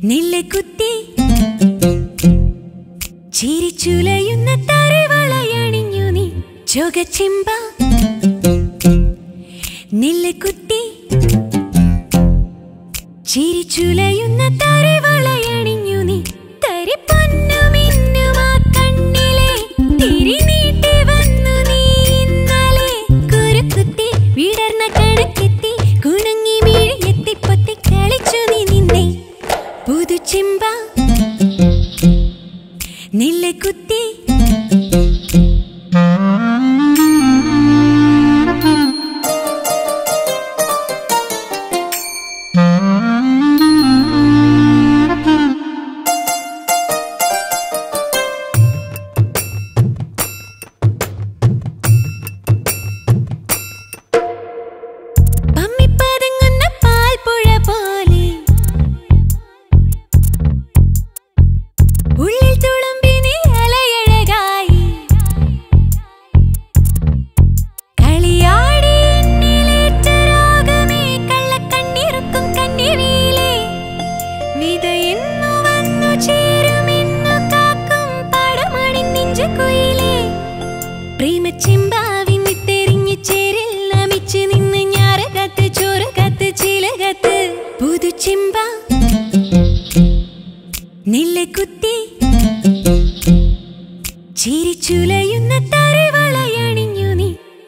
നെല്ല് കുത്തി ചിരിച്ചുലയുന്ന തറിവളയണിഞ്ഞു നീ ചൊകച്ചിമ്പ നെല്ല് കുത്തി ചിരിച്ചുലയുന്ന തറിവളയണിഞ്ഞു നീ തരിപ്പൊന്നുമിന്നുമാ കണ്ണിലെ തിരി നീട്ടി വന്നു നീ ഇന്നലെ കുരുക്കുത്തി വിടർന്ന കണക്കെത്തി കുണുങ്ങി വീഴെത്തി പൊത്തി കളിച്ചു നീ നിന്നെ പുതുചിമ്പ നെല്ല് കുത്തി പമ്മിപ്പതുങ്ങുന്ന പാൽപ്പുഴ പോലെ ഉള്ളിൽ തുളുമ്പി നീ അലയഴകായി കളിയാടി എന്നിലേറ്റ രാഗമേ കള്ളക്കണ്ണിറുക്കും കന്നിവീലേ വിതയെന്നു വന്നു ചേരുമെന്നു കാക്കും പടമണി നെഞ്ചു കുയിലേ പ്രേമച്ചെമ്പാവിൻ തെരിഞ്ഞു ചേരിൽ നമിച്ച് നിന്ന് ഞാറ് കത്ത് ചോറ് കത്ത് ചില കത്ത് പുതുച്ചെമ്പ നെല്ല് കുത്തി ചിരിച്ചുലയുന്ന തറിവളയണിഞ്ഞു നീ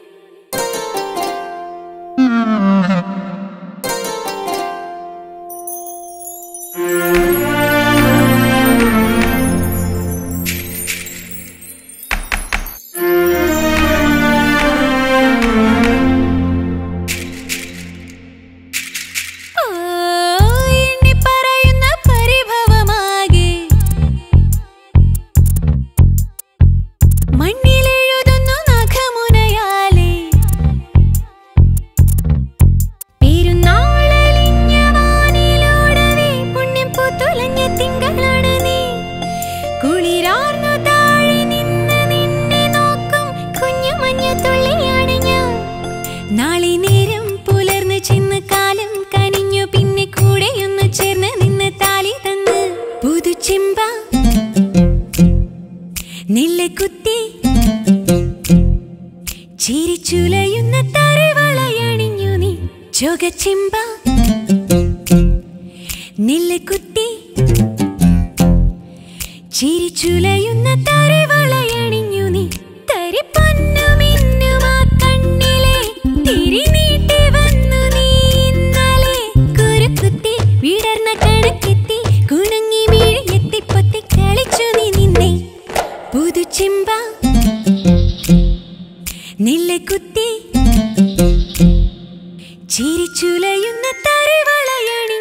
ഓ എണ്ണി പറയുന്ന പരിഭവമാകെ മണ്ണിലെഴുതുന്നു നഖമുനയാലെ പെരുന്നാളലിഞ്ഞ വാനിലോടവേ പുണ്യം പൂത്തുലഞ്ഞ തിങ്കളാണ് നീ കുളിരാർന്നു താഴെ നിന്ന് നിന്നെ നോക്കും കുഞ്ഞു മഞ്ഞ തുള്ളിയാണ് ഞാൻ നാളെ നേരം പുലർന്ന് ചെന്ന് കാലം കനിഞ്ഞു പിന്നെ കൂടെയൊന്ന് ചേർന്ന് നിന്ന് താലി തന്ന് പുതുചെമ്പ നെല്ല് കുത്തി ചിരിച്ചുലയുന്ന തറിവളയണിഞ്ഞു നീ ചൊകച്ചെമ്പ നെല്ല് കുത്തി ചിരിച്ചുലയുന്ന തറിവളയണിഞ്ഞു നീ തരിപ്പൊന്നുമിന്നുമാ കണ്ണിലെ തിരി നീട്ടി വന്നു നീ ഇന്നലെ കുരുക്കുത്തി വിടർന്ന കണക്കെത്തി കുണുങ്ങി വീഴെത്തി പൊത്തി കളിച്ചു നീ നിന്നെ പുതുചെമ്പ നെല്ല് കുത്തി ചിരിച്ചുലയുന്ന തറിവളയണി